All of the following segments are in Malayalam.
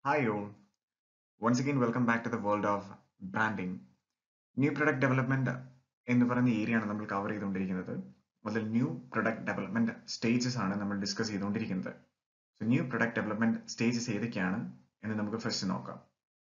Hi all. Once again, welcome back to the world of branding. New product development എന്ന് പറയുന്ന ഏരിയ ആണ് നമ്മൾ കവർ ചെയ്തുകൊണ്ടിരിക്കുന്നത് അതിൽ ന്യൂ പ്രൊഡക്റ്റ് ഡെവലപ്മെന്റ് സ്റ്റേജസ് ആണ് നമ്മൾ ഡിസ്കസ് ചെയ്തുകൊണ്ടിരിക്കുന്നത് so new product development stages ഏതൊക്കെയാണ് എന്ന് നമുക്ക് ഫസ്റ്റ് നോക്കാം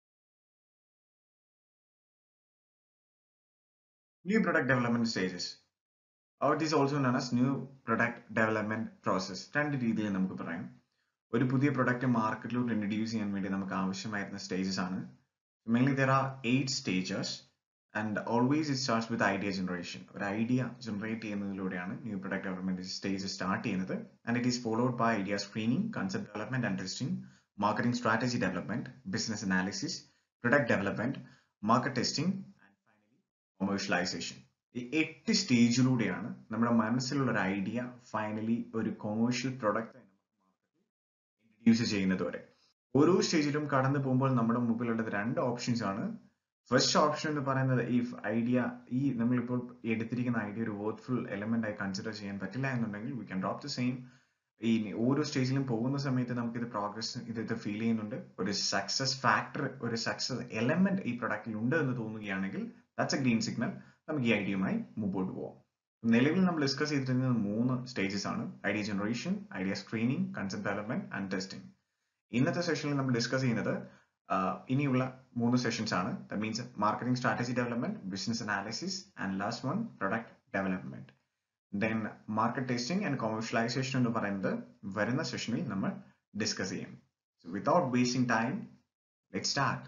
new product development stages out is also known as new product development process രണ്ട് രീതിയിൽ നമുക്ക് പറയാം ഒരു പുതിയ പ്രൊഡക്റ്റ് മാർക്കറ്റിലോട്ട് ഇൻട്രൊഡ്യൂസ് ചെയ്യാൻ വേണ്ടി നമുക്ക് ആവശ്യമായിരുന്ന സ്റ്റേജസ് ആണ് mainly there are eight stages and always it starts with idea generation ഒരു ഐഡിയ ജനറേറ്റ് ചെയ്യുന്നതിലൂടെയാണ് new product development stage start ചെയ്യുന്നത് and it is followed by idea screening concept development and testing marketing strategy development business analysis product development market testing and finally commercialization ഈ എട്ട് സ്റ്റേജിലൂടെയാണ് നമ്മുടെ മനസ്സിലുള്ള ഒരു ഐഡിയ ഫൈനലി ഒരു കൊമേഴ്ഷ്യൽ പ്രൊഡക്റ്റ് ഇൻട്രൊഡ്യൂസ് ചെയ്യുന്നത് വരെ ഓരോ സ്റ്റേജിലും കടന്നു പോകുമ്പോൾ നമ്മുടെ മുമ്പിലുള്ളത് രണ്ട് ഓപ്ഷൻസ് ആണ് ഫസ്റ്റ് ഓപ്ഷൻ എന്ന് പറയുന്നത് ഈ ഐഡിയ ഈ നമ്മളിപ്പോൾ എടുത്തിരിക്കുന്ന ഐഡിയ ഒരു വർത്ത്ഫുൾ എലമെന്റ് ആയി കൺസിഡർ ചെയ്യാൻ പറ്റില്ല എന്നുണ്ടെങ്കിൽ we can drop the same ഈ ഓരോ സ്റ്റേജിലും പോകുന്ന സമയത്ത് നമുക്ക് ഇത് പ്രോഗ്രസ് ഇത് ഇത് ഫീൽ ചെയ്യുന്നുണ്ട് ഒരു സക്സസ് ഫാക്ടർ ഒരു സക്സസ് എലമെന്റ് ഈ പ്രൊഡക്റ്റിൽ ഉണ്ട് എന്ന് തോന്നുകയാണെങ്കിൽ ദാറ്റ്സ് എ ഗ്രീൻ സിഗ്നൽ നമുക്ക് ഈ ഐഡിയയുമായി മുമ്പോട്ട് പോവാം നിലവിൽ നമ്മൾ ഡിസ്കസ് ചെയ്തിരുന്നത് മൂന്ന് സ്റ്റേജസ് ആണ് idea generation idea screening concept development and testing ഇന്നത്തെ സെഷനിൽ നമ്മൾ ഡിസ്കസ് ചെയ്യുന്നത് ഇനിയുള്ള മൂന്ന് സെഷൻസ് ആണ് the means marketing strategy development business analysis and last one product development then market testing and commercialization എന്ന് പറയുന്നത് വരുന്ന സെഷനിൽ നമ്മൾ ഡിസ്കസ് ചെയ്യും without wasting time let start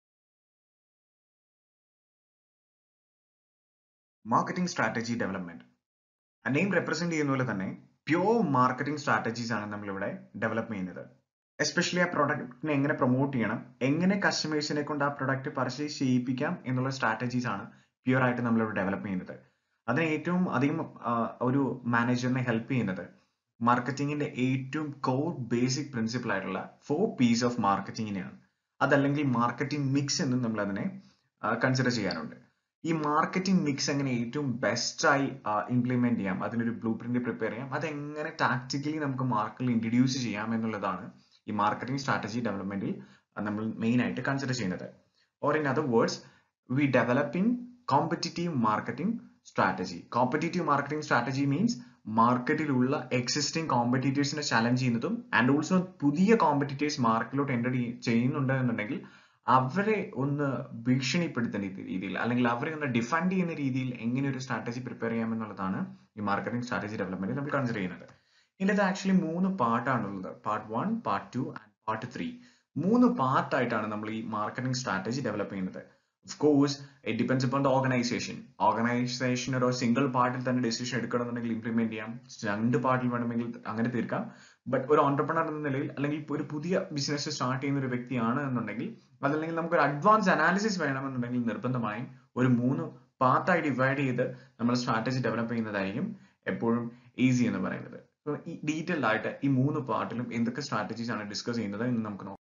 marketing strategy development name represent ചെയ്യുന്ന പോലെ തന്നെ പ്യോർ മാർക്കറ്റിംഗ് സ്ട്രാറ്റജീസ് ആണ് നമ്മളിവിടെ ഡെവലപ്പ് ചെയ്യുന്നത് എസ്പെഷ്യലി ആ പ്രൊഡക്റ്റിനെ എങ്ങനെ പ്രൊമോട്ട് ചെയ്യണം എങ്ങനെ കസ്റ്റമേഴ്സിനെ കൊണ്ട് ആ പ്രൊഡക്റ്റ് പർച്ചേസ് ചെയ്യിപ്പിക്കാം എന്നുള്ള സ്ട്രാറ്റജീസ് ആണ് പ്യുവർ ആയിട്ട് നമ്മളിവിടെ ഡെവലപ്പ് ചെയ്യുന്നത് അതിന് ഏറ്റവും അധികം ഒരു മാനേജറിനെ ഹെൽപ്പ് ചെയ്യുന്നത് മാർക്കറ്റിംഗിന്റെ ഏറ്റവും കോർ ബേസിക് പ്രിൻസിപ്പിൾ ആയിട്ടുള്ള ഫോർ പീസ് ഓഫ് മാർക്കറ്റിംഗിനെയാണ് അതല്ലെങ്കിൽ മാർക്കറ്റിംഗ് മിക്സ് എന്നും നമ്മൾ അതിനെ കൺസിഡർ ചെയ്യാറുണ്ട് ഈ മാർക്കറ്റിംഗ് മിക്സ് എങ്ങനെ ഏറ്റവും ബെസ്റ്റ് ആയി ഇംപ്ലിമെന്റ് ചെയ്യാം അതിനൊരു ബ്ലൂ പ്രിന്റ് പ്രിപ്പയർ ചെയ്യാം അതെങ്ങനെ ടാക്ടിക്കലി നമുക്ക് മാർക്കറ്റിൽ ഇൻട്രൊഡ്യൂസ് ചെയ്യാം എന്നുള്ളതാണ് ഈ മാർക്കറ്റിംഗ് സ്ട്രാറ്റജി ഡെവലപ്മെന്റിൽ നമ്മൾ മെയിൻ ആയിട്ട് കൺസിഡർ ചെയ്യുന്നത് or in other words we developing competitive marketing strategy competitive marketing strategy means മാർക്കറ്റിലുള്ള എക്സിസ്റ്റിംഗ് കോമ്പറ്റീറ്റേഴ്സിനെ ചലഞ്ച് ചെയ്യുന്നതും ആൻഡ് ഓൾസോ പുതിയ കോമ്പറ്റീറ്റേഴ്സ് മാർക്കറ്റിലോട്ട് എൻ്റർ ചെയ്യുന്നുണ്ട് എന്നുണ്ടെങ്കിൽ അവരെ ഒന്ന് ഭീഷണിപ്പെടുത്തുന്ന രീതിയിൽ അല്ലെങ്കിൽ അവരെ ഒന്ന് ഡിഫെൻഡ് ചെയ്യുന്ന രീതിയിൽ എങ്ങനെ ഒരു സ്ട്രാറ്റജി പ്രിപ്പയർ ചെയ്യാം എന്നുള്ളതാണ് ഈ മാർക്കറ്റിംഗ് സ്ട്രാറ്റജി ഡെവലപ്മെന്റ് നമ്മൾ കൺസിഡർ ചെയ്യുന്നത് ഇതിനകത്ത് ആക്ച്വലി മൂന്ന് പാർട്ടാണുള്ളത് part one part two and part three മൂന്ന് പാർട്ടായിട്ടാണ് നമ്മൾ ഈ മാർക്കറ്റിംഗ് സ്ട്രാറ്റജി ഡെവലപ്പ് ചെയ്യുന്നത് of course it depends upon the organization organization ഒരു സിംഗിൾ പാർട്ടിൽ തന്നെ ഡെസിഷൻ എടുക്കണമെന്നുണ്ടെങ്കിൽ ഇംപ്ലിമെന്റ് ചെയ്യാം രണ്ട് പാർട്ടിൽ വേണമെങ്കിൽ അങ്ങനെ തീർക്കാം ബട്ട് ഒരു ഓണ്ടർപ്രണർ എന്ന നിലയിൽ അല്ലെങ്കിൽ ഒരു പുതിയ ബിസിനസ് സ്റ്റാർട്ട് ചെയ്യുന്ന ഒരു വ്യക്തിയാണ് എന്നുണ്ടെങ്കിൽ അതല്ലെങ്കിൽ നമുക്ക് ഒരു അഡ്വാൻസ് അനാലിസിസ് വേണമെന്നുണ്ടെങ്കിൽ നിർബന്ധമായും ഒരു മൂന്ന് പാർട്ടായി ഡിവൈഡ് ചെയ്ത് നമ്മൾ സ്ട്രാറ്റജി ഡെവലപ്പ് ചെയ്യുന്നതായിരിക്കും എപ്പോഴും ഈസി എന്ന് പറയുന്നത് സോ ഈ ഡീറ്റെയിൽഡ് ആയിട്ട് ഈ മൂന്ന് പാർട്ടിലും എന്തൊക്കെ സ്ട്രാറ്റജീസ് ആണ് ഡിസ്കസ് ചെയ്യുന്നത് എന്ന് നമുക്ക് നോക്കാം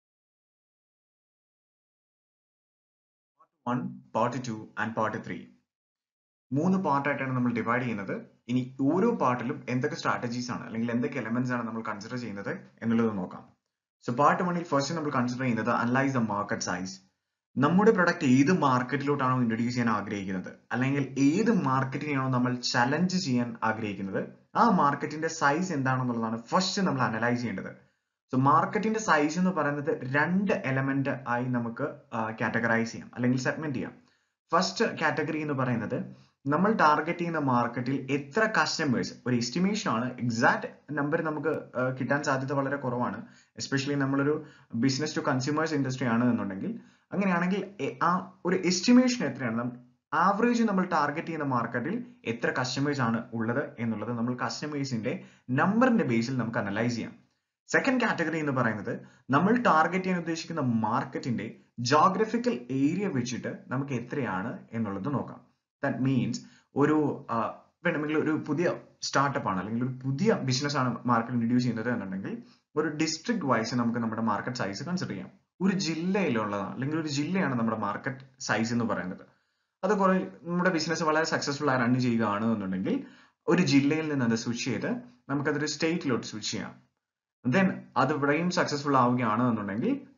one part two and part three മൂന്ന് പാർട്ടായിട്ടാണ് നമ്മൾ ഡിവൈഡ് ചെയ്യുന്നത് ഇനി ഓരോ പാർട്ടിലും എന്തൊക്കെ സ്ട്രാറ്റജീസ് ആണ് അല്ലെങ്കിൽ എന്തൊക്കെ എലമെന്റ്സ് ആണ് നമ്മൾ കൺസിഡർ ചെയ്യുന്നത് എന്നുള്ളത് നോക്കാം സോ പാർട്ട് വണ്ണിൽ ഫസ്റ്റ് നമ്മൾ കൺസിഡർ ചെയ്യുന്നത് അനലൈസ് ദ മാർക്കറ്റ് സൈസ് നമ്മുടെ പ്രൊഡക്റ്റ് ഏത് മാർക്കറ്റിലോട്ടാണോ ഇൻട്രൊഡ്യൂസ് ചെയ്യാൻ ആഗ്രഹിക്കുന്നത് അല്ലെങ്കിൽ ഏത് മാർക്കറ്റിനെയാണോ നമ്മൾ ചലഞ്ച് ചെയ്യാൻ ആഗ്രഹിക്കുന്നത് ആ മാർക്കറ്റിന്റെ സൈസ് എന്താണെന്നുള്ളതാണ് ഫസ്റ്റ് നമ്മൾ അനലൈസ് ചെയ്യേണ്ടത് സോ മാർക്കറ്റിന്റെ സൈസ് എന്ന് പറയുന്നത് രണ്ട് എലമെന്റ് ആയി നമുക്ക് കാറ്റഗറൈസ് ചെയ്യാം അല്ലെങ്കിൽ സെഗ്മെന്റ് ചെയ്യാം ഫസ്റ്റ് കാറ്റഗറി എന്ന് പറയുന്നത് നമ്മൾ ടാർഗറ്റ് ചെയ്യുന്ന മാർക്കറ്റിൽ എത്ര കസ്റ്റമേഴ്സ് ഒരു എസ്റ്റിമേഷൻ ആണ് എക്സാക്ട് നമ്പർ നമുക്ക് കിട്ടാൻ സാധ്യത വളരെ കുറവാണ് എസ്പെഷ്യലി നമ്മളൊരു ബിസിനസ് ടു കൺസ്യൂമേഴ്സ് ഇൻഡസ്ട്രി ആണ് എന്നുണ്ടെങ്കിൽ അങ്ങനെയാണെങ്കിൽ ആ ഒരു എസ്റ്റിമേഷൻ എത്രയാണ് ആവറേജ് നമ്മൾ ടാർഗറ്റ് ചെയ്യുന്ന മാർക്കറ്റിൽ എത്ര കസ്റ്റമേഴ്സ് ആണ് ഉള്ളത് എന്നുള്ളത് നമ്മൾ കസ്റ്റമേഴ്സിന്റെ നമ്പറിന്റെ ബേസിൽ നമുക്ക് അനലൈസ് ചെയ്യാം സെക്കൻഡ് കാറ്റഗറി എന്ന് പറയുന്നത് നമ്മൾ ടാർഗറ്റ് ചെയ്യാൻ ഉദ്ദേശിക്കുന്ന മാർക്കറ്റിന്റെ ജോഗ്രഫിക്കൽ ഏരിയ വെച്ചിട്ട് നമുക്ക് എത്രയാണ് എന്നുള്ളത് നോക്കാം ദാറ്റ് മീൻസ് ഒരു വേണമെങ്കിൽ ഒരു പുതിയ സ്റ്റാർട്ടപ്പ് ആണ് അല്ലെങ്കിൽ ഒരു പുതിയ ബിസിനസ് ആണ് മാർക്കറ്റ് ഇൻട്രൊഡ്യൂസ് ചെയ്യുന്നത് എന്നുണ്ടെങ്കിൽ ഒരു ഡിസ്ട്രിക്ട് വൈസ് നമുക്ക് നമ്മുടെ മാർക്കറ്റ് സൈസ് കൺസിഡർ ചെയ്യാം ഒരു ജില്ലയിലുള്ളതാണ് അല്ലെങ്കിൽ ഒരു ജില്ലയാണ് നമ്മുടെ മാർക്കറ്റ് സൈസ് എന്ന് പറയുന്നത് അത് കുറെ നമ്മുടെ ബിസിനസ് വളരെ സക്സസ്ഫുൾ ആയി റൺ ചെയ്യുകയാണ് എന്നുണ്ടെങ്കിൽ ഒരു ജില്ലയിൽ നിന്ന് അത് സ്വിച്ച് ചെയ്ത് നമുക്കതൊരു സ്റ്റേറ്റിലോട്ട് സ്വിച്ച് ചെയ്യാം ദെൻ അത് ഇവിടെയും സക്സസ്ഫുൾ ആവുകയാണ് എന്നുണ്ടെങ്കിൽ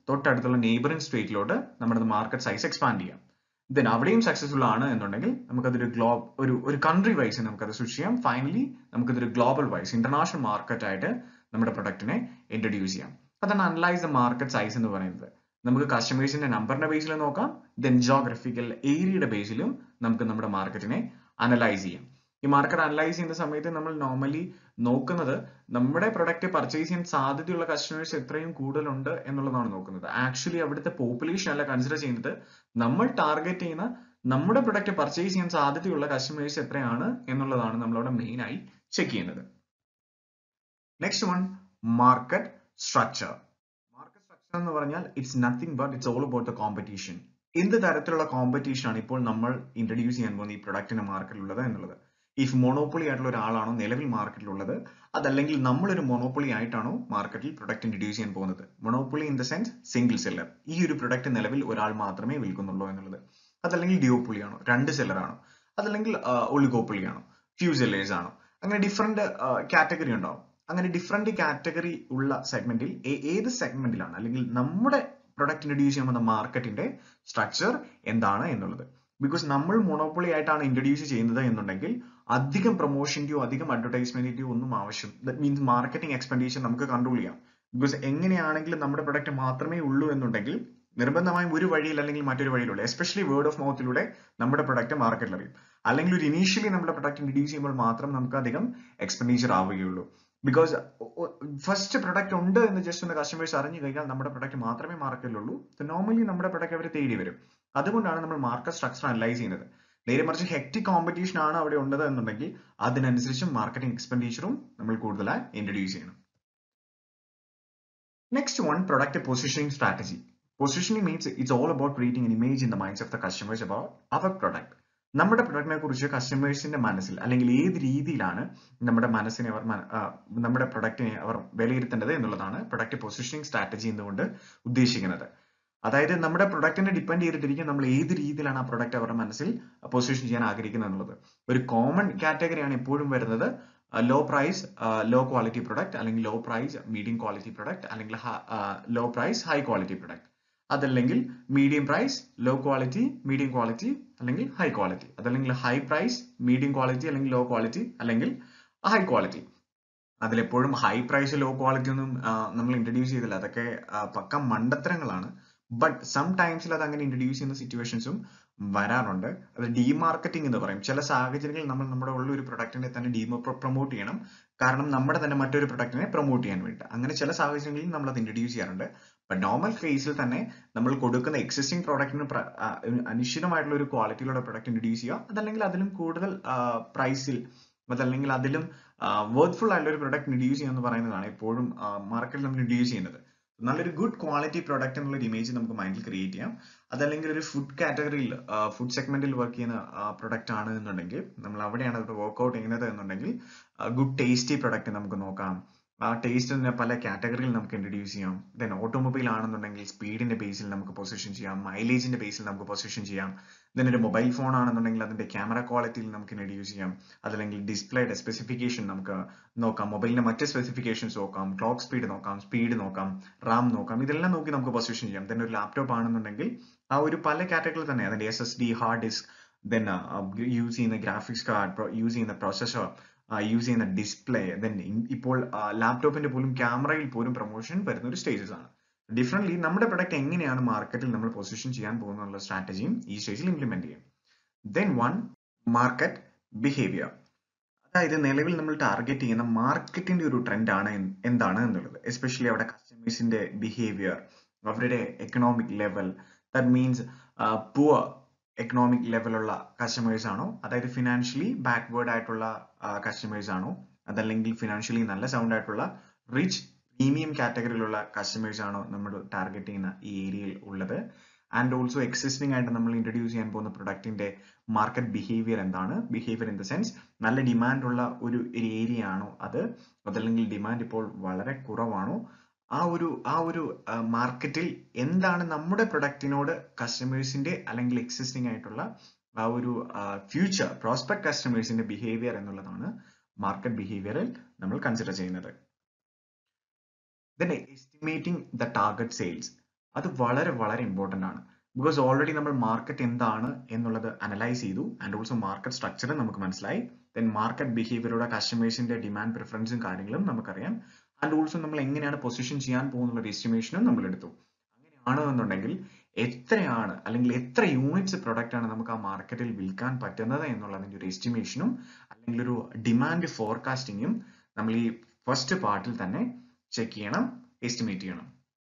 തൊട്ടടുത്തുള്ള നെയ്ബറിംഗ് സ്റ്റേറ്റിലോട്ട് നമ്മുടെ മാർക്കറ്റ് സൈസ് എക്സ്പാൻഡ് ചെയ്യാം ദെൻ അവിടെയും സക്സസ്ഫുൾ ആണ് എന്നുണ്ടെങ്കിൽ നമുക്കതൊരു ഗ്ലോബ് ഒരു ഒരു കൺട്രി വൈസ് നമുക്കത് സ്വിച്ച് ചെയ്യാം ഫൈനലി നമുക്കതൊരു ഗ്ലോബൽ വൈസ് ഇന്റർനാഷണൽ മാർക്കറ്റ് ആയിട്ട് നമ്മുടെ പ്രൊഡക്റ്റിനെ ഇൻട്രൊഡ്യൂസ് ചെയ്യാം അതാണ് അനലൈസ് ദ മാർക്കറ്റ് സൈസ് എന്ന് പറയുന്നത് നമുക്ക് കസ്റ്റമേഴ്സിന്റെ നമ്പറിന്റെ ബേസിൽ നോക്കാം ദെൻ ജോഗ്രഫിക്കൽ ഏരിയയുടെ ബേസിലും നമുക്ക് നമ്മുടെ മാർക്കറ്റിനെ അനലൈസ് ചെയ്യാം ഈ മാർക്കറ്റ് അനലൈസ് ചെയ്യുന്ന സമയത്ത് നമ്മൾ നോർമലി നോക്കുന്നത് നമ്മുടെ പ്രൊഡക്റ്റ് പർച്ചേസ് ചെയ്യാൻ സാധ്യതയുള്ള കസ്റ്റമേഴ്സ് എത്രയും കൂടുതലുണ്ട് എന്നുള്ളതാണ് നോക്കുന്നത് ആക്ച്വലി അവിടുത്തെ പോപ്പുലേഷൻ അല്ല കൺസിഡർ ചെയ്യുന്നത് നമ്മൾ ടാർഗറ്റ് ചെയ്യുന്ന നമ്മുടെ പ്രൊഡക്റ്റ് പർച്ചേസ് ചെയ്യാൻ സാധ്യതയുള്ള കസ്റ്റമേഴ്സ് എത്രയാണ് എന്നുള്ളതാണ് നമ്മളവിടെ മെയിൻ ആയി ചെക്ക് ചെയ്യുന്നത് next one market structure market structure എന്ന് പറഞ്ഞാൽ it's nothing but it's all about the competition എന്ത് തരത്തിലുള്ള കോമ്പറ്റീഷൻ ആണ് ഇപ്പോൾ നമ്മൾ ഇൻട്രൊഡ്യൂസ് ചെയ്യാൻ പോകുന്ന ഈ പ്രൊഡക്റ്റിന്റെ മാർക്കറ്റിലുള്ളത് എന്നുള്ളത് ഇഫ് മൊണോപ്പൊളി ആയിട്ടുള്ള ഒരാളാണോ നിലവിൽ മാർക്കറ്റിലുള്ളത് അതല്ലെങ്കിൽ നമ്മളൊരു മൊണോപ്പൊളി ആയിട്ടാണോ മാർക്കറ്റിൽ പ്രൊഡക്റ്റ് ഇൻട്രൊഡ്യൂസ് ചെയ്യാൻ പോകുന്നത് monopoly in the sense single seller ഈ ഒരു പ്രൊഡക്റ്റ് നിലവിൽ ഒരാൾ മാത്രമേ വിൽക്കുന്നുള്ളൂ എന്നുള്ളത് അതല്ലെങ്കിൽ ഡിയോപ്പൊളി ആണോ രണ്ട് സെല്ലർ ആണോ അതല്ലെങ്കിൽ ഒളിഗോപ്പൊളി ആണോ ഫ്യൂ സെല്ലേഴ്സ് ആണോ അങ്ങനെ ഡിഫറെന്റ് കാറ്റഗറി ഉണ്ടാവും അങ്ങനെ ഡിഫറെന്റ് കാറ്റഗറി ഉള്ള സെഗ്മെന്റിൽ ഏത് സെഗ്മെന്റിലാണ് അല്ലെങ്കിൽ നമ്മുടെ പ്രൊഡക്റ്റ് ഇൻട്രൊഡ്യൂസ് ചെയ്യാൻ വന്ന മാർക്കറ്റിന്റെ സ്ട്രക്ചർ എന്താണ് എന്നുള്ളത് ബിക്കോസ് നമ്മൾ മൊണോപ്പൊളി ആയിട്ടാണ് ഇൻട്രൊഡ്യൂസ് ചെയ്യുന്നത് എന്നുണ്ടെങ്കിൽ അധികം പ്രൊമോഷന്റെയോ അധികം അഡ്വർടൈസ്മെന്റിന്റെയോ ഒന്നും ആവശ്യം ദറ്റ് മീൻസ് മാർക്കറ്റിംഗ് എക്സ്പെൻഡിച്ചർ നമുക്ക് കൺട്രോൾ ചെയ്യാം ബിക്കോസ് എങ്ങനെയാണെങ്കിലും നമ്മുടെ പ്രൊഡക്റ്റ് മാത്രമേ ഉള്ളൂ എന്നുണ്ടെങ്കിൽ നിർബന്ധമായും ഒരു വഴിയിൽ അല്ലെങ്കിൽ മറ്റൊരു വഴിയിലുള്ള എസ്പെഷ്യലി വേർഡ് ഓഫ് മൗത്തിലൂടെ നമ്മുടെ പ്രൊഡക്റ്റ് മാർക്കറ്റിൽ അറിയും അല്ലെങ്കിൽ ഒരു ഇനീഷ്യലി നമ്മുടെ പ്രൊഡക്റ്റ് ഇൻട്രൊഡ്യൂസ് ചെയ്യുമ്പോൾ മാത്രം നമുക്ക് അധികം എക്സ്പെൻഡിച്ചർ ആവുകയുള്ളൂ ബിക്കോസ് ഫസ്റ്റ് പ്രൊഡക്റ്റ് ഉണ്ട് എന്ന് ജസ്റ്റ് ഒന്ന് കസ്റ്റമേഴ്സ് അറിഞ്ഞു കഴിഞ്ഞാൽ നമ്മുടെ പ്രൊഡക്റ്റ് മാത്രമേ മാർക്കറ്റിലുള്ളൂ നോർമലി നമ്മുടെ പ്രൊഡക്റ്റ് അവർ തേടി വരും അതുകൊണ്ടാണ് നമ്മൾ മാർക്കറ്റ് സ്ട്രക്ചർ അനലൈസ് ചെയ്യുന്നത് നേരെ മറിച്ച് ഹെക്ടിക് കോമ്പറ്റീഷൻ ആണ് അവിടെ ഉള്ളത് എന്നുണ്ടെങ്കിൽ അതിനനുസരിച്ച് മാർക്കറ്റിംഗ് എക്സ്പെൻഡിച്ചറും നമ്മൾ കൂടുതലായി ഇൻട്രൊഡ്യൂസ് ചെയ്യണം next one product positioning strategy positioning means it's all about creating an image in the minds of the customers about our product നമ്മുടെ പ്രൊഡക്റ്റിനെ കുറിച്ച് കസ്റ്റമേഴ്സിന്റെ മനസ്സിൽ അല്ലെങ്കിൽ ഏത് രീതിയിലാണ് നമ്മുടെ മനസ്സിനെ അവർ നമ്മുടെ പ്രൊഡക്റ്റിനെ അവർ വിലയിരുത്തേണ്ടത് എന്നുള്ളതാണ് പ്രൊഡക്റ്റ് പൊസിഷനിങ് സ്ട്രാറ്റജി എന്നുകൊണ്ട് ഉദ്ദേശിക്കുന്നത് അതായത് നമ്മുടെ പ്രൊഡക്റ്റിനെ ഡിപ്പെൻഡ് ചെയ്തിട്ടിരിക്കും നമ്മൾ ഏത് രീതിയിലാണ് ആ പ്രൊഡക്റ്റ് അവരുടെ മനസ്സിൽ പൊസിഷൻ ചെയ്യാൻ ആഗ്രഹിക്കുന്നത് എന്നുള്ളത് ഒരു കോമൺ കാറ്റഗറിയാണ് എപ്പോഴും വരുന്നത് low price low quality product അല്ലെങ്കിൽ low price medium quality product അല്ലെങ്കിൽ low price high quality product അതല്ലെങ്കിൽ medium price low quality medium quality അല്ലെങ്കിൽ ഹൈ ക്വാളിറ്റി അതല്ലെങ്കിൽ ഹൈ പ്രൈസ് മീഡിയം ക്വാളിറ്റി അല്ലെങ്കിൽ ലോ ക്വാളിറ്റി അല്ലെങ്കിൽ ഹൈ ക്വാളിറ്റി അതിലെപ്പോഴും ഹൈ പ്രൈസ് ലോ ക്വാളിറ്റി ഒന്നും നമ്മൾ ഇൻട്രൊഡ്യൂസ് ചെയ്തില്ല അതൊക്കെ പക്ക മണ്ടത്തരങ്ങളാണ് ബട്ട് സം ടൈംസിൽ അത് അങ്ങനെ ഇൻട്രൊഡ്യൂസ് ചെയ്യുന്ന സിറ്റുവേഷൻസും വരാറുണ്ട് അത് ഡീമാർക്കറ്റിംഗ് എന്ന് പറയും ചില സാഹചര്യങ്ങളിൽ നമ്മൾ നമ്മുടെ ഉള്ള ഒരു പ്രൊഡക്റ്റിനെ തന്നെ ഡീമോ പ്രൊമോട്ട് ചെയ്യണം കാരണം നമ്മുടെ തന്നെ മറ്റൊരു പ്രൊഡക്റ്റിനെ പ്രൊമോട്ട് ചെയ്യാൻ വേണ്ടി അങ്ങനെ ചില സാഹചര്യങ്ങളിൽ നമ്മൾ അത് ഇൻട്രൊഡ്യൂസ് ചെയ്യാറുണ്ട് ബട്ട് നോർമൽ ഫേസിൽ തന്നെ നമ്മൾ കൊടുക്കുന്ന എക്സിസ്റ്റിംഗ് പ്രോഡക്റ്റിന് അനിശ്ചിതമായിട്ടുള്ള ഒരു ക്വാളിറ്റിയിലുള്ള പ്രൊഡക്റ്റ് ഇൻട്രൊഡ്യൂസ് ചെയ്യുക അതല്ലെങ്കിൽ അതിലും കൂടുതൽ പ്രൈസിൽ അതല്ലെങ്കിൽ അതിലും വേർത്ത്ഫുൾ ആയിട്ടുള്ള ഒരു പ്രൊഡക്റ്റ് ഇൻട്രൊഡ്യൂസ് ചെയ്യുക എന്ന് പറയുന്നതാണ് എപ്പോഴും മാർക്കറ്റിൽ നമ്മൾ ഇൻട്രൊഡ്യൂസ് ചെയ്യുന്നത് നല്ലൊരു ഗുഡ് ക്വാളിറ്റി പ്രൊഡക്റ്റ് എന്നുള്ള ഒരു ഇമേജ് നമുക്ക് മൈൻഡിൽ ക്രിയേറ്റ് ചെയ്യാം അതല്ലെങ്കിൽ ഒരു ഫുഡ് കാറ്റഗറിയിൽ ഫുഡ് സെഗ്മെന്റിൽ വർക്ക് ചെയ്യുന്ന പ്രൊഡക്റ്റ് ആണ് എന്നുണ്ടെങ്കിൽ നമ്മൾ അവിടെയാണ് അത് വർക്ക്ഔട്ട് ചെയ്യുന്നത് എന്നുണ്ടെങ്കിൽ ഗുഡ് ടേസ്റ്റി പ്രൊഡക്റ്റ് നമുക്ക് നോക്കാം ആ ടേസ്റ്റ് തന്നെ പല കാറ്റഗറിയിൽ നമുക്ക് ഇൻട്രൊഡ്യൂസ് ചെയ്യാം ദെൻ ഓട്ടോമൊബൈൽ ആണെന്നുണ്ടെങ്കിൽ സ്പീഡിന്റെ ബേസിൽ നമുക്ക് പൊസിഷൻ ചെയ്യാം മൈലേജിന്റെ ബേസിൽ നമുക്ക് പൊസിഷൻ ചെയ്യാം ദെൻ ഒരു മൊബൈൽ ഫോൺ ആണെന്നുണ്ടെങ്കിൽ അതിന്റെ ക്യാമറ ക്വാളിറ്റിയിൽ നമുക്ക് ഇൻട്രൊഡ്യൂസ് ചെയ്യാം അതല്ലെങ്കിൽ ഡിസ്പ്ലേയുടെ സ്പെസിഫിക്കേഷൻ നമുക്ക് നോക്കാം മൊബൈലിന്റെ മറ്റ് സ്പെസിഫിക്കേഷൻസ് നോക്കാം ക്ലോക്ക് സ്പീഡ് നോക്കാം സ്പീഡ് നോക്കാം റാം നോക്കാം ഇതെല്ലാം നോക്കി നമുക്ക് പൊസിഷൻ ചെയ്യാം ദെൻ ഒരു ലാപ്ടോപ്പ് ആണെന്നുണ്ടെങ്കിൽ ആ ഒരു പല കാറ്റഗറിയിൽ തന്നെ അതിന്റെ S S D hard disk then use ചെയ്യുന്ന ഗ്രാഫിക്സ് കാർഡ് യൂസ് ചെയ്യുന്ന പ്രോസസ്സർ യൂസ് ചെയ്യുന്ന ഡിസ്പ്ലേ ദെൻ ഇപ്പോൾ ലാപ്ടോപ്പിന്റെ പോലും ക്യാമറയിൽ പോലും പ്രൊമോഷൻ വരുന്ന ഒരു സ്റ്റേജസ് ആണ് ഡിഫറെന്റ്ലി നമ്മുടെ പ്രൊഡക്റ്റ് എങ്ങനെയാണ് മാർക്കറ്റിൽ നമ്മൾ പൊസിഷൻ ചെയ്യാൻ പോകുന്നുള്ള സ്ട്രാറ്റജിയും ഈ സ്റ്റേജിൽ ഇംപ്ലിമെന്റ് ചെയ്യും ദെൻ വൺ മാർക്കറ്റ് ബിഹേവിയർ അതായത് നിലവിൽ നമ്മൾ ടാർഗറ്റ് ചെയ്യുന്ന മാർക്കറ്റിന്റെ ഒരു ട്രെൻഡ് ആണ് എന്താണ് എന്നുള്ളത് എസ്പെഷ്യലി അവിടെ കസ്റ്റമേഴ്സിന്റെ ബിഹേവിയർ അവരുടെ economic level that means poor economic ലെവലുള്ള കസ്റ്റമേഴ്സ് ആണോ അതായത് ഫിനാൻഷ്യലി ബാക്ക്വേർഡ് ആയിട്ടുള്ള കസ്റ്റമേഴ്സ് ആണോ അതല്ലെങ്കിൽ ഫിനാൻഷ്യലി നല്ല സൗണ്ട് ആയിട്ടുള്ള റിച്ച് പ്രീമിയം കാറ്റഗറിയിലുള്ള കസ്റ്റമേഴ്സ് ആണോ നമ്മൾ ടാർഗറ്റ് ചെയ്യുന്ന ഈ ഏരിയയിൽ ഉള്ളത് ആൻഡ് ഓൾസോ എക്സിസ്റ്റിംഗ് ആയിട്ട് നമ്മൾ ഇൻട്രൊഡ്യൂസ് ചെയ്യാൻ പോകുന്ന പ്രൊഡക്റ്റിന്റെ മാർക്കറ്റ് ബിഹേവിയർ എന്താണ് ബിഹേവിയർ ഇൻ ദ സെൻസ് നല്ല ഡിമാൻഡ് ഉള്ള ഒരു ഏരിയ ആണോ അത് അതല്ലെങ്കിൽ ഡിമാൻഡ് ഇപ്പോൾ വളരെ കുറവാണോ ആ ഒരു ആ ഒരു മാർക്കറ്റിൽ എന്താണ് നമ്മുടെ പ്രൊഡക്റ്റിനോട് കസ്റ്റമേഴ്സിന്റെ അല്ലെങ്കിൽ എക്സിസ്റ്റിംഗ് ആയിട്ടുള്ള ആ ഒരു ഫ്യൂച്ചർ പ്രോസ്പെക്ട് കസ്റ്റമേഴ്സിന്റെ ബിഹേവിയർ എന്നുള്ളതാണ് മാർക്കറ്റ് ബിഹേവിയറിൽ നമ്മൾ കൺസിഡർ ചെയ്യുന്നത് then estimating the target sales അത് വളരെ വളരെ ഇമ്പോർട്ടൻ്റ് ആണ് ബിക്കോസ് ഓൾറെഡി നമ്മൾ മാർക്കറ്റ് എന്താണ് എന്നുള്ളത് അനലൈസ് ചെയ്തു ആൻഡ് ഓൾസോ മാർക്കറ്റ് സ്ട്രക്ചർ നമുക്ക് മനസ്സിലായി ദെൻ മാർക്കറ്റ് ബിഹേവിയറുടെ കസ്റ്റമേഴ്സിന്റെ ഡിമാൻഡ് പ്രിഫറൻസും കാര്യങ്ങളും നമുക്കറിയാം ആൻഡ് ഓൾസോ നമ്മൾ എങ്ങനെയാണ് പൊസിഷൻ ചെയ്യാൻ പോകുന്നുള്ള ഒരു എസ്റ്റിമേഷനും നമ്മൾ എടുത്തു അങ്ങനെയാണ് എന്നുണ്ടെങ്കിൽ എത്രയാണ് അല്ലെങ്കിൽ എത്ര യൂണിറ്റ്സ് പ്രൊഡക്റ്റ് ആണ് നമുക്ക് ആ മാർക്കറ്റിൽ വിൽക്കാൻ പറ്റുന്നത് എന്നുള്ളതിന്റെ ഒരു എസ്റ്റിമേഷനും അല്ലെങ്കിൽ ഒരു ഡിമാൻഡ് ഫോർകാസ്റ്റിങ്ങും നമ്മൾ ഈ ഫസ്റ്റ് പാർട്ടിൽ തന്നെ ചെക്ക് ചെയ്യണം എസ്റ്റിമേറ്റ് ചെയ്യണം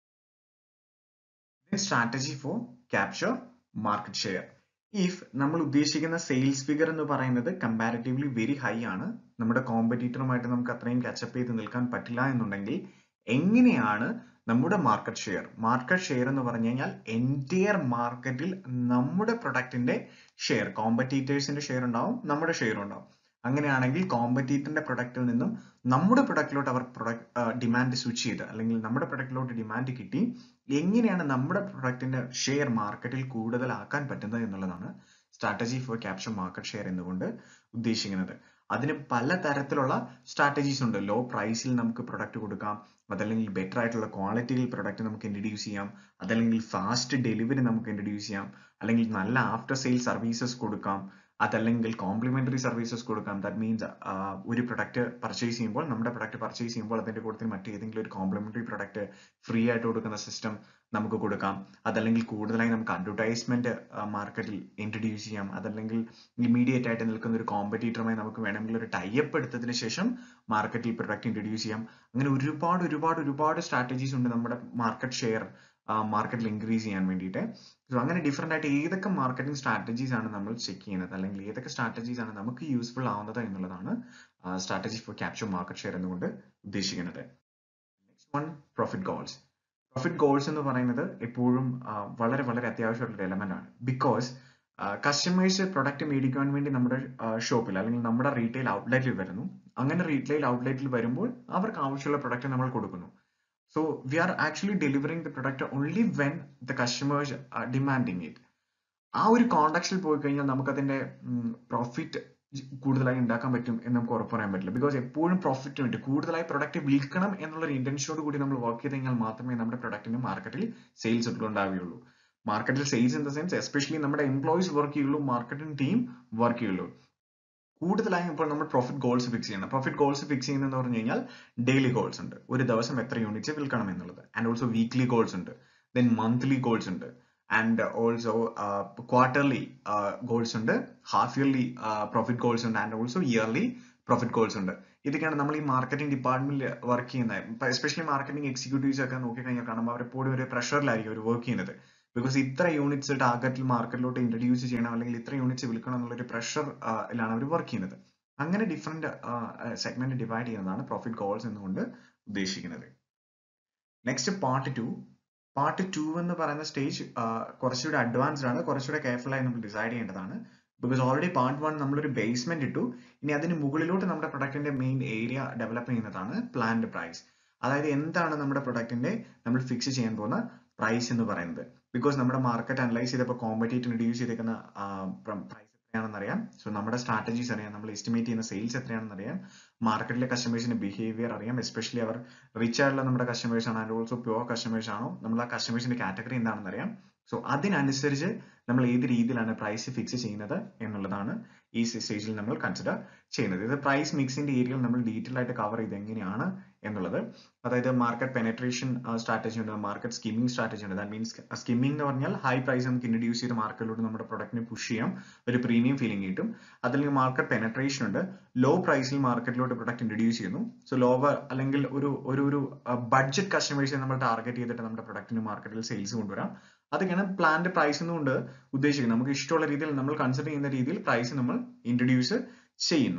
strategy for capture market share if നമ്മൾ ഉദ്ദേശിക്കുന്ന സെയിൽസ് ഫിഗർ എന്ന് പറയുന്നത് കമ്പാരിറ്റീവ്ലി വെരി ഹൈ ആണ് നമ്മുടെ കോമ്പറ്റീറ്ററുമായിട്ട് നമുക്ക് അത്രയും കാച്ചപ്പ് ചെയ്ത് നിൽക്കാൻ പറ്റില്ല എന്നുണ്ടെങ്കിൽ എങ്ങനെയാണ് നമ്മുടെ മാർക്കറ്റ് ഷെയർ മാർക്കറ്റ് ഷെയർ എന്ന് പറഞ്ഞു കഴിഞ്ഞാൽ എൻറ്റയർ മാർക്കറ്റിൽ നമ്മുടെ പ്രൊഡക്റ്റിന്റെ ഷെയർ കോമ്പറ്റീറ്റേഴ്സിന്റെ ഷെയർ ഉണ്ടാവും നമ്മുടെ ഷെയർ ഉണ്ടാവും അങ്ങനെയാണെങ്കിൽ കോമ്പറ്റീറ്ററിന്റെ പ്രൊഡക്റ്റിൽ നിന്നും നമ്മുടെ പ്രൊഡക്റ്റിലോട്ട് അവർ പ്രൊഡക്റ്റ് ഡിമാൻഡ് സ്വിച്ച് ചെയ്ത് അല്ലെങ്കിൽ നമ്മുടെ പ്രൊഡക്റ്റിലോട്ട് ഡിമാൻഡ് കിട്ടി എങ്ങനെയാണ് നമ്മുടെ പ്രൊഡക്റ്റിന്റെ ഷെയർ മാർക്കറ്റിൽ കൂടുതലാക്കാൻ പറ്റുന്നത് എന്നുള്ളതാണ് strategy for capture market share എന്നുകൊണ്ട് ഉദ്ദേശിക്കുന്നത് അതിന് പല തരത്തിലുള്ള സ്ട്രാറ്റജീസ് ഉണ്ട് ലോ പ്രൈസിൽ നമുക്ക് പ്രൊഡക്റ്റ് കൊടുക്കാം അതല്ലെങ്കിൽ ബെറ്റർ ആയിട്ടുള്ള ക്വാളിറ്റിയിൽ പ്രൊഡക്റ്റ് നമുക്ക് ഇൻട്രൊഡ്യൂസ് ചെയ്യാം അതല്ലെങ്കിൽ ഫാസ്റ്റ് ഡെലിവറി നമുക്ക് ഇൻട്രൊഡ്യൂസ് ചെയ്യാം അല്ലെങ്കിൽ നല്ല ആഫ്റ്റർ സെയിൽ സർവീസസ് കൊടുക്കാം അതല്ലെങ്കിൽ കോംപ്ലിമെന്ററി സർവീസസ് കൊടുക്കാം ദാറ്റ് മീൻസ് ഒരു പ്രൊഡക്റ്റ് പർച്ചേസ് ചെയ്യുമ്പോൾ നമ്മുടെ പ്രൊഡക്റ്റ് പർച്ചേസ് ചെയ്യുമ്പോൾ അതിന്റെ കൂട്ടത്തിൽ മറ്റേതെങ്കിലും ഒരു കോംപ്ലിമെന്ററി പ്രൊഡക്റ്റ് ഫ്രീ ആയിട്ട് കൊടുക്കുന്ന സിസ്റ്റം നമുക്ക് കൊടുക്കാം അതല്ലെങ്കിൽ കൂടുതലായി നമുക്ക് അഡ്വർടൈസ്മെന്റ് മാർക്കറ്റിൽ ഇൻട്രൊഡ്യൂസ് ചെയ്യാം അതല്ലെങ്കിൽ ഇമീഡിയറ്റ് ആയിട്ട് നിൽക്കുന്ന ഒരു കോമ്പറ്റീറ്ററുമായി നമുക്ക് വേണമെങ്കിൽ ഒരു ടൈപ്പ് എടുത്തതിന് ശേഷം മാർക്കറ്റിൽ പ്രൊഡക്റ്റ് ഇൻട്രൊഡ്യൂസ് ചെയ്യാം അങ്ങനെ ഒരുപാട് ഒരുപാട് ഒരുപാട് സ്ട്രാറ്റജീസ് ഉണ്ട് നമ്മുടെ മാർക്കറ്റ് ഷെയർ മാർക്കറ്റിൽ ഇൻക്രീസ് ചെയ്യാൻ വേണ്ടിയിട്ട് സോ അങ്ങനെ ഡിഫറെന്റ് ആയിട്ട് ഏതൊക്കെ മാർക്കറ്റിംഗ് സ്ട്രാറ്റജീസ് ആണ് നമ്മൾ ചെക്ക് ചെയ്യുന്നത് അല്ലെങ്കിൽ ഏതൊക്കെ സ്ട്രാറ്റജീസ് ആണ് നമുക്ക് യൂസ്ഫുൾ ആവുന്നത് എന്നുള്ളതാണ് strategy for capture market share എന്നുകൊണ്ട് ഉദ്ദേശിക്കുന്നത് next one profit goals profit goals എന്ന് പറയുന്നത് എപ്പോഴും വളരെ വളരെ അത്യാവശ്യമുള്ള ഒരു എലമെന്റ് ആണ് ബിക്കോസ് കസ്റ്റമേഴ്സ് പ്രൊഡക്റ്റ് മേടിക്കാൻ വേണ്ടി നമ്മുടെ ഷോപ്പിൽ അല്ലെങ്കിൽ നമ്മുടെ റീറ്റെയിൽ ഔട്ട്ലെറ്റിൽ വരുന്നു അങ്ങനെ റീറ്റെയിൽ ഔട്ട്ലെറ്റിൽ വരുമ്പോൾ അവർക്ക് ആവശ്യമുള്ള പ്രൊഡക്റ്റ് നമ്മൾ കൊടുക്കുന്നു So we are actually delivering the product only when the customers are demanding it. ആ ഒരു കോണ്ടാക്റ്റിൽ പോയി കഴിഞ്ഞാൽ നമുക്കതിന്റെ പ്രോഫിറ്റ് കൂടുതലായി ഉണ്ടാക്കാൻ പറ്റും എന്ന് നമുക്ക് ഉറപ്പ് പറയാൻ പറ്റില്ല ബിക്കോസ് എപ്പോഴും പ്രോഫിറ്റ് വേണ്ടി കൂടുതലായി പ്രൊഡക്റ്റ് വിൽക്കണം എന്നുള്ള ഒരു ഇന്റൻഷനോട് കൂടി നമ്മൾ വർക്ക് ചെയ്ത് കഴിഞ്ഞാൽ മാത്രമേ നമ്മുടെ പ്രൊഡക്റ്റിന് മാർക്കറ്റിൽ സെയിൽസ് ഉണ്ടാവുകയുള്ളൂ മാർക്കറ്റിൽ sales in the sense especially നമ്മുടെ എംപ്ലോയീസ് വർക്ക് ചെയ്യുള്ളൂ മാർക്കറ്റിംഗ് ടീം വർക്ക് ചെയ്യുള്ളൂ കൂടുതലായും ഇപ്പോൾ നമ്മൾ പ്രോഫിറ്റ് ഗോൾസ് ഫിക്സ് ചെയ്യണം പ്രോഫിറ്റ് ഗോൾസ് ഫിക്സ് ചെയ്യുന്നതെന്ന് പറഞ്ഞു കഴിഞ്ഞാൽ ഡെയിലി ഗോൾസ് ഉണ്ട് ഒരു ദിവസം എത്ര യൂണിറ്റ്സ് വിൽക്കണം എന്നുള്ളത് ആൻഡ് ഓൾസോ വീക്ക്ലി ഗോൾസ് ഉണ്ട് ദെൻ മന്ത്ലി ഗോൾസ് ഉണ്ട് ആൻഡ് ഓൾസോ ക്വാർട്ടർലി ഗോൾസ് ഉണ്ട് ഹാഫ് ഇയർലി പ്രോഫിറ്റ് ഗോൾസ് ഉണ്ട് and also yearly profit goals ഉണ്ട് ഇതൊക്കെയാണ് നമ്മൾ ഈ മാർക്കറ്റിംഗ് ഡിപ്പാർട്ട്മെന്റിൽ വർക്ക് ചെയ്യുന്നത് എസ്പെഷ്യലി മാർക്കറ്റിംഗ് എക്സിക്യൂട്ടീവ്സ് ഒക്കെ നോക്കിക്കഴിഞ്ഞാൽ കാണുമ്പോൾ അവർ എപ്പോഴും ഒരു പ്രഷറിലായിരിക്കും അവർ വർക്ക് ചെയ്യുന്നത് ബിക്കോസ് ഇത്ര യൂണിറ്റ്സ് ടാർഗറ്റിൽ മാർക്കറ്റിലോട്ട് ഇൻട്രൊഡ്യൂസ് ചെയ്യണം അല്ലെങ്കിൽ ഇത്ര യൂണിറ്റ്സ് വിൽക്കണം എന്നുള്ള ഒരു പ്രഷറിലാണ് അവർ വർക്ക് ചെയ്യുന്നത് അങ്ങനെ ഡിഫറെന്റ് സെഗ്മെന്റ് ഡിവൈഡ് ചെയ്യുന്നതാണ് പ്രോഫിറ്റ് ഗോൾസ് എന്നുകൊണ്ട് ഉദ്ദേശിക്കുന്നത് next part two part two എന്ന് പറയുന്ന സ്റ്റേജ് കുറച്ചുകൂടെ അഡ്വാൻസ്ഡ് ആണ് കുറച്ചുകൂടെ കെയർഫുൾ ആയി നമ്മൾ ഡിസൈഡ് ചെയ്യേണ്ടതാണ് ബിക്കോസ് ഓൾറെഡി പാർട്ട് വൺ നമ്മളൊരു ബേസ്മെന്റ് ഇട്ടു ഇനി അതിന് മുകളിലോട്ട് നമ്മുടെ പ്രൊഡക്റ്റിന്റെ മെയിൻ ഏരിയ ഡെവലപ്പ് ചെയ്യുന്നതാണ് പ്ലാൻഡ് പ്രൈസ് അതായത് എന്താണ് നമ്മുടെ പ്രൊഡക്റ്റിന്റെ നമ്മൾ ഫിക്സ് ചെയ്യാൻ പോകുന്ന പ്രൈസ് എന്ന് പറയുന്നത് ബിക്കോസ് നമ്മുടെ മാർക്കറ്റ് അനലൈസ് ചെയ്തപ്പോൾ കോമ്പറ്റേറ്റ് ഇൻട്രൊഡ്യൂസ് ചെയ്തേക്കുന്ന പ്രൈസ് എത്രയാണെന്ന് അറിയാം സോ നമ്മുടെ സ്ട്രാറ്റജീസ് അറിയാം നമ്മൾ എസ്റ്റിമേറ്റ് ചെയ്യുന്ന സെയിൽസ് എത്രയാണെന്ന് അറിയാം മാർക്കറ്റിലെ കസ്റ്റമേഴ്സിന്റെ ബിഹേവിയർ അറിയാം എസ്പെഷ്യലി അവർ റിച്ച് ആയിട്ടുള്ള നമ്മുടെ കസ്റ്റമേഴ്സ് ആണോ ആൻഡ് ഓൾസോ പ്യുവർ കസ്റ്റമേഴ്സ് ആണോ നമ്മൾ ആ കസ്റ്റമേഴ്സിന്റെ കാറ്റഗറി എന്താണെന്ന് അറിയാം സോ അതിനനുസരിച്ച് നമ്മൾ ഏത് രീതിയിലാണ് പ്രൈസ് ഫിക്സ് ചെയ്യുന്നത് എന്നുള്ളതാണ് ഈ സ്റ്റേജിൽ നമ്മൾ കൺസിഡർ ചെയ്യുന്നത് ഇത് പ്രൈസ് മിക്സിന്റെ ഏരിയയിൽ നമ്മൾ ഡീറ്റെയിൽ ആയിട്ട് കവർ ചെയ്ത് എങ്ങനെയാണ് എന്നുള്ളത് അതായത് മാർക്കറ്റ് പെനട്രേഷൻ സ്ട്രാറ്റജി ഉണ്ട് മാർക്കറ്റ് സ്കിമ്മിംഗ് സ്ട്രാറ്റജി ഉണ്ട് ദാറ്റ് മീൻസ് സ്കിമ്മിംഗ് എന്ന് പറഞ്ഞാൽ ഹൈ പ്രൈസ് നമുക്ക് ഇൻട്രൊഡ്യൂസ് ചെയ്ത് മാർക്കറ്റിലോട്ട് നമ്മുടെ പ്രൊഡക്റ്റിനെ പുഷ് ചെയ്യാം ഒരു പ്രീമിയം ഫീലിംഗ് കിട്ടും അതല്ലെങ്കിൽ മാർക്കറ്റ് പെനട്രേഷൻ ഉണ്ട് ലോ പ്രൈസിൽ മാർക്കറ്റിലോട്ട് പ്രൊഡക്റ്റ് ഇൻട്രൊഡ്യൂസ് ചെയ്യുന്നു സോ ലോവർ അല്ലെങ്കിൽ ഒരു ഒരു ഒരു ബഡ്ജറ്റ് കസ്റ്റമേഴ്സിനെ നമ്മൾ ടാർഗറ്റ് ചെയ്തിട്ട് നമ്മുടെ പ്രൊഡക്റ്റിന് മാർക്കറ്റിൽ സെയിൽസ് കൊണ്ടുവരാം അതൊക്കെയാണ് പ്ലാന്റ് പ്രൈസ് എന്നുകൊണ്ട് ഉദ്ദേശിക്കുന്നത് നമുക്ക് ഇഷ്ടമുള്ള രീതിയിൽ നമ്മൾ കൺസിഡർ ചെയ്യുന്ന രീതിയിൽ പ്രൈസ് നമ്മൾ ഇൻട്രൊഡ്യൂസ് ചെയ്യുന്നു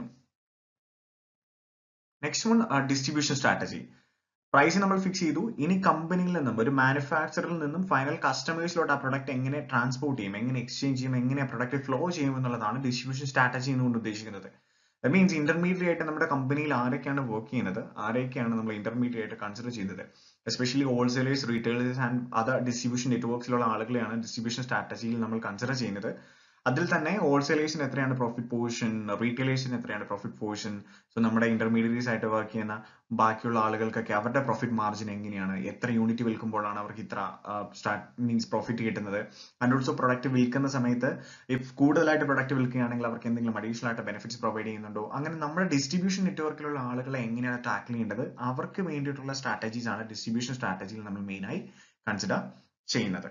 next one distribution strategy price നമ്മൾ ഫിക്സ് ചെയ്തു ഇനി കമ്പനിയിൽ നിന്നും ഒരു മാനുഫാക്ചറിൽ നിന്നും ഫൈനൽ കസ്റ്റമേഴ്സിലോട്ട് ആ പ്രൊഡക്റ്റ് എങ്ങനെ ട്രാൻസ്പോർട്ട് ചെയ്യും എങ്ങനെ എക്സ്ചേഞ്ച് ചെയ്യും എങ്ങനെ ആ പ്രൊഡക്റ്റ് ഫ്ലോ ചെയ്യും എന്നുള്ളതാണ് ഡിസ്ട്രിബ്യൂഷൻ സ്ട്രാറ്റജി എന്നുകൊണ്ട് ഉദ്ദേശിക്കുന്നത് ദ മീൻസ് ഇന്റർമീഡിയറ്റ് ആയിട്ട് നമ്മുടെ കമ്പനിയിൽ ആരൊക്കെയാണ് വർക്ക് ചെയ്യുന്നത് ആരൊക്കെയാണ് നമ്മൾ ഇന്റർമീഡിയറ്റ് ആയിട്ട് കൺസിഡർ ചെയ്യുന്നത് especially wholesalers retailers and other distribution നെറ്റ്വർക്സിലുള്ള ആളുകളെയാണ് ഡിസ്ട്രിബ്യൂഷൻ സ്ട്രാറ്റജിയിൽ നമ്മൾ കൺസിഡർ ചെയ്യുന്നത് അതിൽ തന്നെ ഹോൾസെയിലേഴ്സിന് എത്രയാണ് പ്രോഫിറ്റ് പോർഷൻ റീറ്റെയിലേഴ്സിന് എത്രയാണ് പ്രോഫിറ്റ് പോർഷൻ സോ നമ്മുടെ ഇന്റർമീഡിയറ്റീസ് ആയിട്ട് വർക്ക് ചെയ്യുന്ന ബാക്കിയുള്ള ആളുകൾക്കൊക്കെ അവരുടെ പ്രോഫിറ്റ് മാർജിൻ എങ്ങനെയാണ് എത്ര യൂണിറ്റ് വിൽക്കുമ്പോഴാണ് അവർക്ക് ഇത്ര മീൻസ് പ്രോഫിറ്റ് കിട്ടുന്നത് ആൻഡ് ഓൾസോ പ്രൊഡക്റ്റ് വിൽക്കുന്ന സമയത്ത് ഇഫ് കൂടുതലായിട്ട് പ്രൊഡക്റ്റ് വിൽക്കുകയാണെങ്കിൽ അവർക്ക് എന്തെങ്കിലും അഡീഷണൽ ആയിട്ട് ബെനിഫിറ്റ്സ് പ്രൊവൈഡ് ചെയ്യുന്നുണ്ടോ അങ്ങനെ നമ്മുടെ ഡിസ്ട്രിബ്യൂഷൻ നെറ്റ്വർക്കിലുള്ള ആളുകളെ എങ്ങനെയാണ് ടാക്കിൾ ചെയ്യേണ്ടത് അവർക്ക് വേണ്ടിയിട്ടുള്ള സ്ട്രാറ്റജീസ് ആണ് ഡിസ്ട്രിബ്യൂഷൻ സ്ട്രാറ്റജിയിൽ നമ്മൾ മെയിൻ ആയി കൺസിഡർ ചെയ്യുന്നത്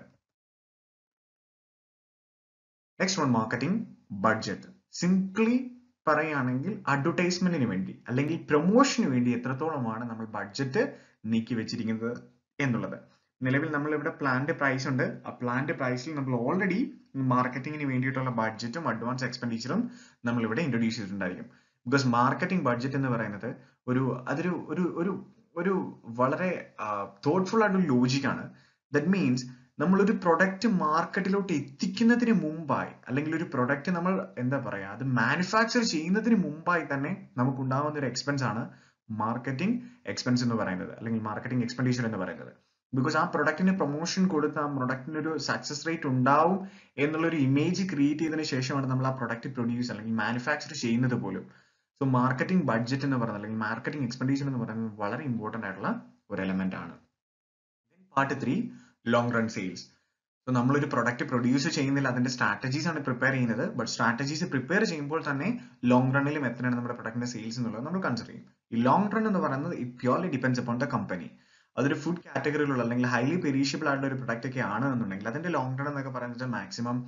next one marketing budget simply പറയുകയാണെങ്കിൽ അഡ്വർടൈസ്മെന്റിന് വേണ്ടി അല്ലെങ്കിൽ പ്രൊമോഷന് വേണ്ടി എത്രത്തോളമാണ് നമ്മൾ ബഡ്ജറ്റ് നീക്കി വെച്ചിരിക്കുന്നത് എന്നുള്ളത് നിലവിൽ നമ്മൾ ഇവിടെ പ്ലാന്റ് പ്രൈസ് ഉണ്ട് ആ പ്ലാന്റ് പ്രൈസിൽ നമ്മൾ ഓൾറെഡി മാർക്കറ്റിംഗിന് വേണ്ടിയിട്ടുള്ള ബഡ്ജറ്റും അഡ്വാൻസ് എക്സ്പെൻഡിച്ചറും നമ്മൾ ഇവിടെ ഇൻട്രൊഡ്യൂസ് ചെയ്തിട്ടുണ്ടായിരിക്കും ബിക്കോസ് മാർക്കറ്റിംഗ് ബഡ്ജറ്റ് എന്ന് പറയുന്നത് ഒരു അതൊരു ഒരു ഒരു ഒരു വളരെ തോട്ട്ഫുൾ ആയിട്ടൊരു ലോജിക്കാണ് ദറ്റ് മീൻസ് നമ്മളൊരു പ്രൊഡക്റ്റ് മാർക്കറ്റിലോട്ട് എത്തിക്കുന്നതിന് മുമ്പായി അല്ലെങ്കിൽ ഒരു പ്രൊഡക്റ്റ് നമ്മൾ എന്താ പറയാ അത് മാനുഫാക്ചർ ചെയ്യുന്നതിന് മുമ്പായി തന്നെ നമുക്ക് ഉണ്ടാവുന്ന ഒരു എക്സ്പെൻസ് ആണ് മാർക്കറ്റിംഗ് എക്സ്പെൻസ് എന്ന് പറയുന്നത് അല്ലെങ്കിൽ മാർക്കറ്റിംഗ് എക്സ്പെൻഡിച്ചർ എന്ന് പറയുന്നത് ബിക്കോസ് ആ പ്രൊഡക്റ്റിന് പ്രൊമോഷൻ കൊടുത്ത് ആ പ്രൊഡക്റ്റിന് ഒരു സക്സസ് റേറ്റ് ഉണ്ടാവും എന്നുള്ള ഒരു ഇമേജ് ക്രിയേറ്റ് ചെയ്തതിനു ശേഷമാണ് നമ്മൾ ആ പ്രൊഡക്റ്റ് പ്രൊഡ്യൂസ് അല്ലെങ്കിൽ മാനുഫാക്ചർ ചെയ്യുന്നത് പോലും സോ മാർക്കറ്റിംഗ് ബഡ്ജറ്റ് എന്ന് പറയുന്നത് അല്ലെങ്കിൽ മാർക്കറ്റിംഗ് എക്സ്പെൻഡിച്ചർ എന്ന് പറയുന്നത് വളരെ ഇമ്പോർട്ടന്റ് ആയിട്ടുള്ള ഒരു എലമെന്റ് ആണ് part three long run sales so നമ്മളൊരു പ്രൊഡക്റ്റ് പ്രൊഡ്യൂസ് ചെയ്യുന്നില്ല അതിന്റെ സ്ട്രാറ്റജീസ് ആണ് പ്രിപ്പയർ ചെയ്യുന്നത് ബട്ട് സ്ട്രാറ്റജീസ് പ്രിപ്പയർ ചെയ്യുമ്പോൾ തന്നെ ലോങ് റണ്ണിലും എത്രയാണ് നമ്മുടെ പ്രൊഡക്റ്റിന്റെ സെയിൽസ് എന്നുള്ളത് നമ്മൾ കൺസിഡർ ചെയ്യും ഈ ലോങ് റൺ എന്ന് പറയുന്നത് it purely depends upon the company അതൊരു ഫുഡ് കാറ്റഗറിയിലുള്ള അല്ലെങ്കിൽ ഹൈലി പെരീഷ്യബിൾ ആയിട്ടുള്ള ഒരു പ്രൊഡക്റ്റ് ഒക്കെ ആണ് എന്നുണ്ടെങ്കിൽ അതിന്റെ ലോങ് റൺ എന്നൊക്കെ പറയുന്നത് മാക്സിമം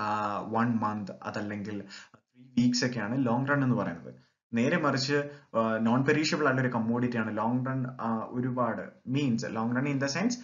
വൺ മന്ത് അതല്ലെങ്കിൽ ത്രീ വീക്സ് ഒക്കെയാണ് ലോങ് റൺ എന്ന് പറയുന്നത് നേരെ മറിച്ച് നോൺ പെരീഷ്യബിൾ ആയിട്ടുള്ള ഒരു കമ്മോഡിറ്റി ആണ് ലോങ് റൺ ഒരുപാട് means long run in the sense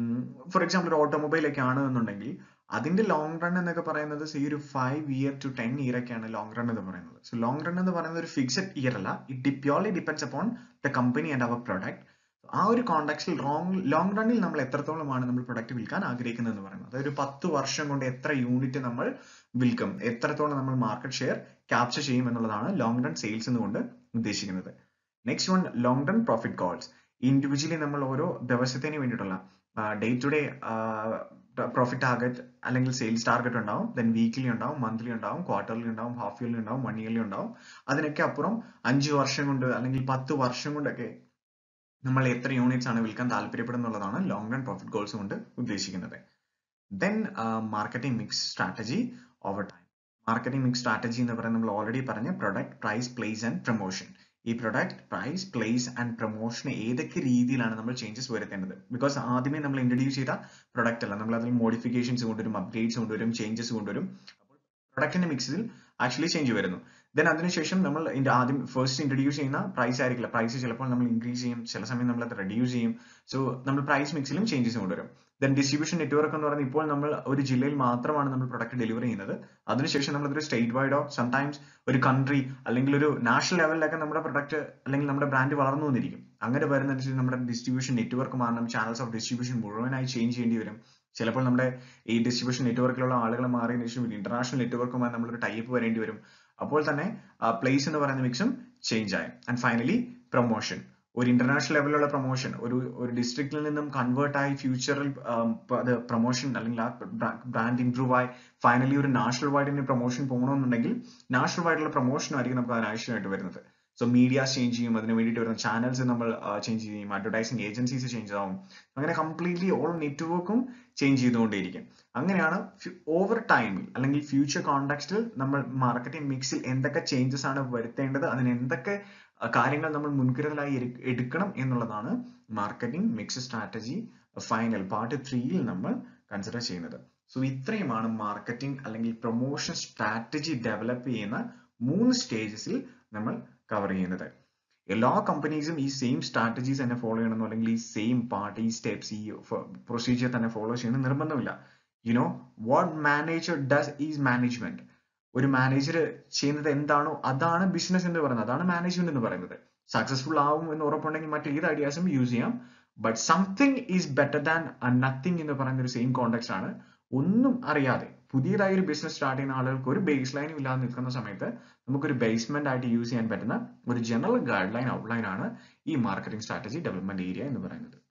for example ഒരു ഓട്ടോമൊബൈൽ ഒക്കെ ആണ് എന്നുണ്ടെങ്കിൽ അതിന്റെ ലോങ് റൺ എന്നൊക്കെ പറയുന്നത് ഈ ഒരു five year to ten year ഒക്കെയാണ് ലോങ് റൺ എന്ന് പറയുന്നത് സോ ലോങ് റൺ എന്ന് പറയുന്നത് ഒരു ഫിക്സഡ് ഇയർ അല്ല it purely depends upon the company and our product ആ ഒരു കോണ്ടാക്സിൽ ലോങ് ലോങ് റണ്ണിൽ നമ്മൾ എത്രത്തോളമാണ് നമ്മൾ പ്രൊഡക്റ്റ് വിൽക്കാൻ ആഗ്രഹിക്കുന്നത് എന്ന് പറയുന്നത് അതായത് ഒരു പത്ത് വർഷം കൊണ്ട് എത്ര യൂണിറ്റ് നമ്മൾ വിൽക്കും എത്രത്തോളം നമ്മൾ മാർക്കറ്റ് ഷെയർ ക്യാപ്ചർ ചെയ്യും എന്നുള്ളതാണ് ലോങ് റൺ സെയിൽസ് എന്നുകൊണ്ട് ഉദ്ദേശിക്കുന്നത് next one long run profit goals individually നമ്മൾ ഓരോ ദിവസത്തിന് വേണ്ടിയിട്ടുള്ള day to day profit target അല്ലെങ്കിൽ സെയിൽസ് ടാർഗറ്റ് ഉണ്ടാവും ദെൻ വീക്ക്ലി ഉണ്ടാവും മന്ത്ലി ഉണ്ടാവും ക്വാർട്ടർലി ഉണ്ടാവും ഹാഫ് ഇയർലി ഉണ്ടാവും വൺ ഇയർലി ഉണ്ടാവും അതിനൊക്കെ അപ്പുറം അഞ്ച് വർഷം കൊണ്ട് അല്ലെങ്കിൽ പത്ത് വർഷം കൊണ്ടൊക്കെ നമ്മൾ എത്ര യൂണിറ്റ്സ് ആണ് വിൽക്കാൻ താല്പര്യപ്പെടുന്നുള്ളതാണ് ലോങ് റൺ പ്രോഫിറ്റ് ഗോൾസ് കൊണ്ട് ഉദ്ദേശിക്കുന്നത് then marketing mix strategy over time marketing mix strategy എന്ന് പറയുന്നത് നമ്മൾ ഓൾറെഡി പറഞ്ഞ product price place and promotion ഈ product price place and promotion ഏതൊക്കെ രീതിയിലാണ് നമ്മൾ ചേഞ്ചസ് വരുത്തേണ്ടത് ബിക്കോസ് ആദ്യമേ നമ്മൾ ഇൻട്രൊഡ്യൂസ് ചെയ്ത പ്രൊഡക്റ്റ് അല്ല നമ്മൾ അതിൽ മോഡിഫിക്കേഷൻസ് കൊണ്ടുവരും അപ്ഡേറ്റ്സ് കൊണ്ടുവരും ചേഞ്ചസ് കൊണ്ടുവരും അപ്പോൾ പ്രൊഡക്റ്റിന്റെ മിക്സിൽ ആക്ച്വലി ചേഞ്ച് വരുന്നു ദെൻ അതിനുശേഷം നമ്മൾ ഇതിന്റെ ആദ്യം ഫസ്റ്റ് ഇൻട്രൊഡ്യൂസ് ചെയ്യുന്ന പ്രൈസ് ആയിരിക്കില്ല പ്രൈസ് ചിലപ്പോൾ നമ്മൾ ഇൻക്രീസ് ചെയ്യും ചില സമയം നമ്മൾ അത് റെഡ്യൂസ് ചെയ്യും സോ നമ്മൾ പ്രൈസ് മിക്സിലും ചേഞ്ചസ് കൊണ്ടുവരും ദെൻ ഡിസ്ട്രിബ്യൂഷൻ നെറ്റ്വർക്ക് എന്ന് പറയുന്നത് ഇപ്പോൾ നമ്മൾ ഒരു ജില്ലയിൽ മാത്രമാണ് നമ്മൾ പ്രൊഡക്റ്റ് ഡെലിവർ ചെയ്യുന്നത് അതിനുശേഷം നമ്മൾ ഒരു സ്റ്റേറ്റ് വൈഡോ സംടൈംസ് ഒരു കൺട്രി അല്ലെങ്കിൽ ഒരു നാഷണൽ ലെവലിലൊക്കെ നമ്മുടെ പ്രൊഡക്റ്റ് അല്ലെങ്കിൽ നമ്മുടെ ബ്രാൻഡ് വളർന്നു വന്നിരിക്കും അങ്ങനെ വരുന്നതനുസരിച്ച് നമ്മുടെ ഡിസ്ട്രിബ്യൂഷൻ നെറ്റ്വർക്ക് മാറണം ചാനൽസ് ഓഫ് ഡിസ്ട്രിബ്യൂഷൻ മുഴുവനായി ചേഞ്ച് ചെയ്യേണ്ടി വരും ചിലപ്പോൾ നമ്മുടെ ഈ ഡിസ്ട്രിബ്യൂഷൻ നെറ്റ്വർക്കിലുള്ള ആളുകൾ മാറിയതിനു ശേഷം ഇന്റർനാഷണൽ നെറ്റ്വർക്കുമായി നമ്മളൊരു ടൈപ്പ് വരേണ്ടി വരും അപ്പോൾ തന്നെ പ്ലേസ് എന്ന് പറയുന്ന മിക്സും ചേഞ്ച് ആയി ആൻഡ് ഫൈനലി പ്രൊമോഷൻ ഒരു ഇന്റർനാഷണൽ ലെവലിലുള്ള പ്രൊമോഷൻ ഒരു ഒരു ഡിസ്ട്രിക്റ്റിൽ നിന്നും കൺവേർട്ട് ആയി ഫ്യൂച്ചറിൽ അത് പ്രൊമോഷൻ അല്ലെങ്കിൽ ആ ബ്രാൻഡ് ഇംപ്രൂവ് ആയി ഫൈനലി ഒരു നാഷണൽ വൈഡിന് പ്രൊമോഷൻ പോകണമെന്നുണ്ടെങ്കിൽ നാഷണൽ വൈഡുള്ള പ്രൊമോഷൻ ആയിരിക്കും നമുക്ക് അതിനാവശ്യമായിട്ട് വരുന്നത് സോ മീഡിയാസ് ചേഞ്ച് ചെയ്യും അതിന് വേണ്ടിയിട്ട് വരുന്ന ചാനൽസ് നമ്മൾ ചേഞ്ച് ചെയ്യും അഡ്വർടൈസിങ് ഏജൻസീസ് ചേഞ്ച് ആവും അങ്ങനെ കംപ്ലീറ്റ്ലി ഓൾ നെറ്റ്വർക്കും ചേഞ്ച് ചെയ്തുകൊണ്ടേയിരിക്കും അങ്ങനെയാണ് ഓവർ ടൈമിൽ അല്ലെങ്കിൽ ഫ്യൂച്ചർ കോണ്ടാക്സ്റ്റിൽ നമ്മൾ മാർക്കറ്റിംഗ് മിക്സിൽ എന്തൊക്കെ ചേഞ്ചസ് ആണ് വരുത്തേണ്ടത് അതിന് എന്തൊക്കെ കാര്യങ്ങൾ നമ്മൾ മുൻകരുതലായി എടുക്കണം എന്നുള്ളതാണ് marketing mix strategy final part ത്രീയിൽ നമ്മൾ കൺസിഡർ ചെയ്യുന്നത് സോ ഇത്രയുമാണ് മാർക്കറ്റിംഗ് അല്ലെങ്കിൽ പ്രൊമോഷൻ സ്ട്രാറ്റജി ഡെവലപ്പ് ചെയ്യുന്ന മൂന്ന് സ്റ്റേജസിൽ നമ്മൾ കവർ ചെയ്യുന്നത് എല്ലാ കമ്പനീസും ഈ സെയിം സ്ട്രാറ്റജീസ് തന്നെ ഫോളോ ചെയ്യണമെന്നോ അല്ലെങ്കിൽ ഈ സെയിം പാർട്ട് ഈ സ്റ്റെപ്സ് ഈ പ്രൊസീജിയർ തന്നെ ഫോളോ ചെയ്യണം നിർബന്ധമില്ല you know what manager does is management ഒരു മാനേജർ ചെയ്യുന്നത് എന്താണോ അതാണ് ബിസിനസ് എന്ന് പറയുന്നത് അതാണ് മാനേജ്മെന്റ് എന്ന് പറയുന്നത് സക്സസ്ഫുൾ ആവും എന്ന് ഉറപ്പുണ്ടെങ്കിൽ മറ്റേത് ഐഡിയാസും യൂസ് ചെയ്യാം but something is better than nothing എന്ന് പറയുന്ന ഒരു സെയിം കോണ്ടെക്സ്റ്റ് ആണ് ഒന്നും അറിയാതെ പുതിയതായി ഒരു ബിസിനസ് സ്റ്റാർട്ട് ചെയ്യുന്ന ആളുകൾക്ക് ഒരു ബേസ് ലൈനും ഇല്ലാതെ നിൽക്കുന്ന സമയത്ത് നമുക്കൊരു ബേസ്മെന്റ് ആയിട്ട് യൂസ് ചെയ്യാൻ പറ്റുന്ന ഒരു ജനറൽ ഗൈഡ് ലൈൻ ഔട്ട്ലൈൻ ആണ് ഈ മാർക്കറ്റിംഗ് സ്ട്രാറ്റജി ഡെവലപ്മെന്റ് ഏരിയ എന്ന് പറയുന്നത്